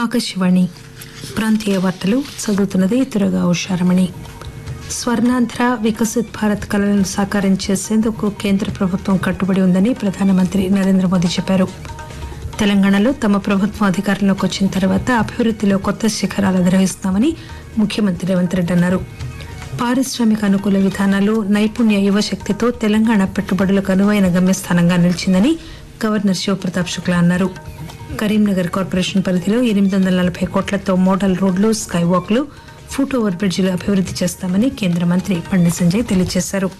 ఆకాశవాణి ప్రాంతీయ వార్తలు చదువుతున్నది తురగా ఉషారమణి స్వర్ణాంధ్ర వికసిత్ భారత్ కలలను సాకారం చేసేందుకు కేంద్ర ప్రభుత్వం కట్టుబడి ఉందని ప్రధానమంత్రి నరేంద్ర మోదీ చెప్పారు తెలంగాణలో తమ ప్రభుత్వం అధికారంలోకి వచ్చిన తర్వాత అభివృద్దిలో కొత్త శిఖరాలు అధిరోహిస్తామని ముఖ్యమంత్రి రేవంత్ రెడ్డి అన్నారు పారిశ్రామిక అనుకూల విధానాలు నైపుణ్య యువశక్తితో తెలంగాణ పెట్టుబడులకు అనువైన గమ్యస్థానంగా నిలిచిందని గవర్నర్ శివప్రతాప్ శుక్లా అన్నారు కరీంనగర్ కార్పొరేషన్ పరిధిలో ఎనిమిది వందల నలభై కోట్లతో మోడల్ రోడ్లు స్కై వాక్లు ఫుట్ ఓవర్ బ్రిడ్జిలు అభివృద్ది చేస్తామని కేంద్ర మంత్రి బండి సంజయ్ తెలియజేశారు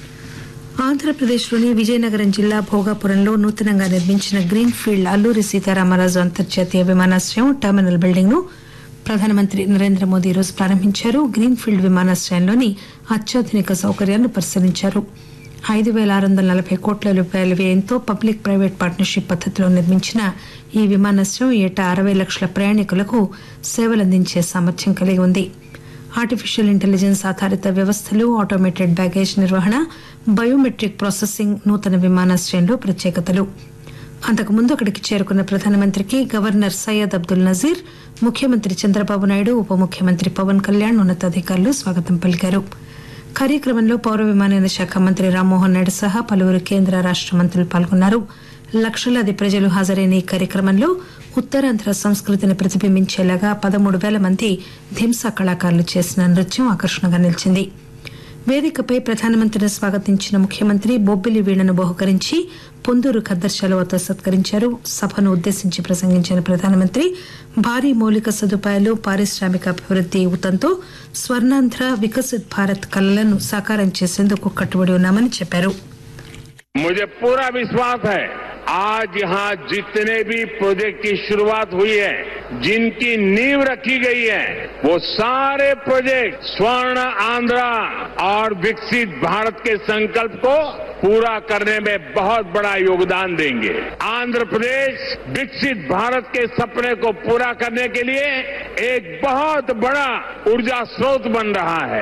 ఆంధ్రప్రదేశ్లోని విజయనగరం జిల్లా భోగాపురంలో నూతనంగా నిర్మించిన గ్రీన్ ఫీల్డ్ అల్లూరి సీతారామరాజు అంతర్జాతీయ విమానాశ్రయం టెర్మినల్ బిల్డింగ్ ను ప్రధానమంత్రి నరేంద్ర మోదీ ఈరోజు ప్రారంభించారు గ్రీన్ ఫీల్డ్ విమానాశ్రయంలోని అత్యాధునిక సౌకర్యాలను పరిశీలించారు ఐదు పేల ఆరు వందల నలభై కోట్ల రూపాయల వ్యయంతో పబ్లిక్ ప్రైవేట్ పార్ట్నర్షిప్ పద్దతిలో నిర్మించిన ఈ విమానాశ్రయం ఏటా అరవై లక్షల ప్రయాణికులకు సేవలందించే సామర్థ్యం కలిగి ఉంది ఆర్టిఫిషియల్ ఇంటెలిజెన్స్ ఆధారిత వ్యవస్థలు ఆటోమేటెడ్ బ్యాగేజ్ నిర్వహణ బయోమెట్రిక్ ప్రాసెసింగ్ నూతన విమానాశ్రయంలో ప్రత్యేకతలు అంతకుముందు అక్కడికి చేరుకున్న ప్రధానమంత్రికి గవర్నర్ సయ్యద్ అబ్దుల్ నజీర్ ముఖ్యమంత్రి చంద్రబాబు నాయుడు ఉప ముఖ్యమంత్రి పవన్ కళ్యాణ్ ఉన్నతాధికారులు స్వాగతం పలికారు కార్యక్రమంలో పౌర విమానయాన శాఖ మంత్రి రామ్మోహన్ నాయుడు సహా పలువురు కేంద్ర రాష్ట మంత్రులు పాల్గొన్నారు లక్షలాది ప్రజలు హాజరైన ఈ కార్యక్రమంలో ఉత్తరాంధ్ర సంస్కృతిని ప్రతిబింబించేలాగా పదమూడు వేల మంది ధింసా కళాకారులు చేసిన నృత్యం ఆకర్షణగా నిలిచింది వేదికపై ప్రధానమంత్రిని స్వాగతించిన ముఖ్యమంత్రి బొబ్బిలి వీణను బహుకరించి పొందూరు ఖద్దర్శాలవతో సత్కరించారు సభను ఉద్దేశించి ప్రసంగించిన ప్రధానమంత్రి భారీ మౌలిక సదుపాయాలు పారిశ్రామిక అభివృద్ది ఊతంతో స్వర్ణాంధ్ర వికసిత్ భారత్ కలలను సాకారం చేసేందుకు కట్టుబడి ఉన్నామని చెప్పారు मुझे पूरा विश्वास है आज यहां जितने भी प्रोजेक्ट की शुरुआत हुई है जिनकी नींव रखी गई है वो सारे प्रोजेक्ट स्वर्ण आंध्रा और विकसित भारत के संकल्प को पूरा करने में बहुत बड़ा योगदान देंगे आंध्र प्रदेश विकसित भारत के सपने को पूरा करने के लिए एक बहुत बड़ा ऊर्जा स्रोत बन रहा है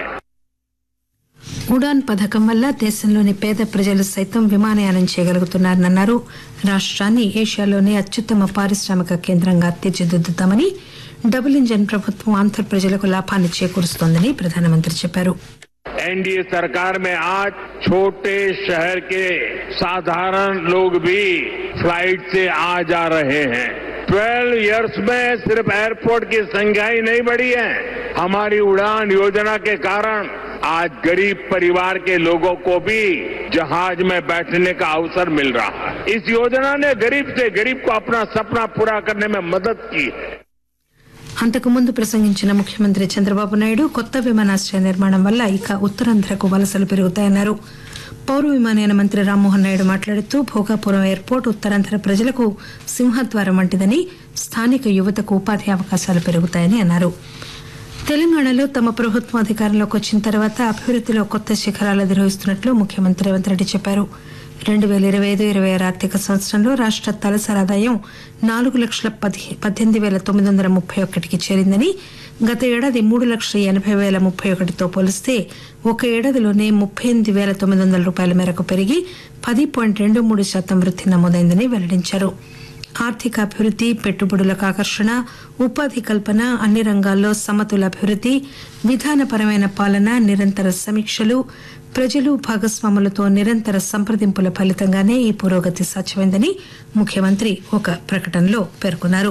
ఉడాన్ పథకం వల్ల దేశంలోని పేద ప్రజలు సైతం విమానయానం చేయగలుగుతున్నారని అన్నారు రాష్ట్రాన్ని ఏషియాలోనే అత్యుత్తమ పారిశ్రామిక కేంద్రంగా తీర్చిదిద్దుతామని డబుల్ ఇంజన్ ప్రభుత్వం ఆంధ్ర ప్రజలకు లాభాన్ని చేకూరుస్తోందని ప్రధానమంత్రి చెప్పారు एनडीए सरकार में आज छोटे शहर के साधारण लोग भी फ्लाइट से आ जा रहे हैं 12 इयर्स में सिर्फ एयरपोर्ट की संख्या ही नहीं बढ़ी है हमारी उड़ान योजना के कारण आज गरीब परिवार के लोगों को भी जहाज में बैठने का अवसर मिल रहा है इस योजना ने गरीब से गरीब को अपना सपना पूरा करने में मदद की है అంతకుముందు ప్రసంగించిన ముఖ్యమంత్రి చంద్రబాబు నాయుడు కొత్త విమానాశ్రయ నిర్మాణం వల్ల ఇక ఉత్తరాంధ్రకు వలసలు పెరుగుతాయన్నారు పౌర విమానయాన మంత్రి రామ్మోహన్ నాయుడు మాట్లాడుతూ భోగాపురం ఎయిర్పోర్ట్ ఉత్తరాంధ్ర ప్రజలకు సింహద్వారం వంటిదని స్థానిక యువతకు ఉపాధి అవకాశాలు పెరుగుతాయని అన్నారు తెలంగాణలో తమ ప్రభుత్వం అధికారంలోకి వచ్చిన తర్వాత అభివృద్దిలో కొత్త శిఖరాలు అధిరోహిస్తున్నట్లు ముఖ్యమంత్రి రేవంత్ రెడ్డి చెప్పారు రెండు పేల ఇరవై ఐదు ఇరవై ఆరు ఆర్థిక సంవత్సరంలో రాష్ట తలసరి ఆదాయం నాలుగు లక్షల పది పద్దెనిమిది వేల తొమ్మిది వందల ముప్పై ఒకటికి చేరిందని గత ఏడాది మూడు లక్షల ఎనభై వేల ముప్పై ఒకటితో పోలిస్తే ఒక ఏడాదిలోనే ముప్పై ఎనిమిది వేల తొమ్మిది వందల రూపాయల మేరకు పెరిగి పది పాయింట్ రెండు మూడు శాతం వృద్ధి నమోదైందని వెల్లడించారు ఆర్థిక అభివృద్ది పెట్టుబడులకు ఆకర్షణ ఉపాధి కల్పన అన్ని రంగాల్లో సమతుల అభివృద్ది విధానపరమైన పాలన నిరంతర సమీక్షలు ప్రజలు భాగస్వాములతో నిరంతర సంప్రదింపుల ఫలితంగానే ఈ పురోగతి సాధ్యమైందని ముఖ్యమంత్రి ఒక ప్రకటనలో పేర్కొన్నారు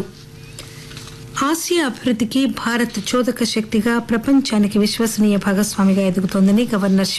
ఆసియా అభివృద్దికి భారత్ చోదక శక్తిగా ప్రపంచానికి విశ్వసనీయ భాగస్వామిగా ఎదుగుతోందని గవర్నర్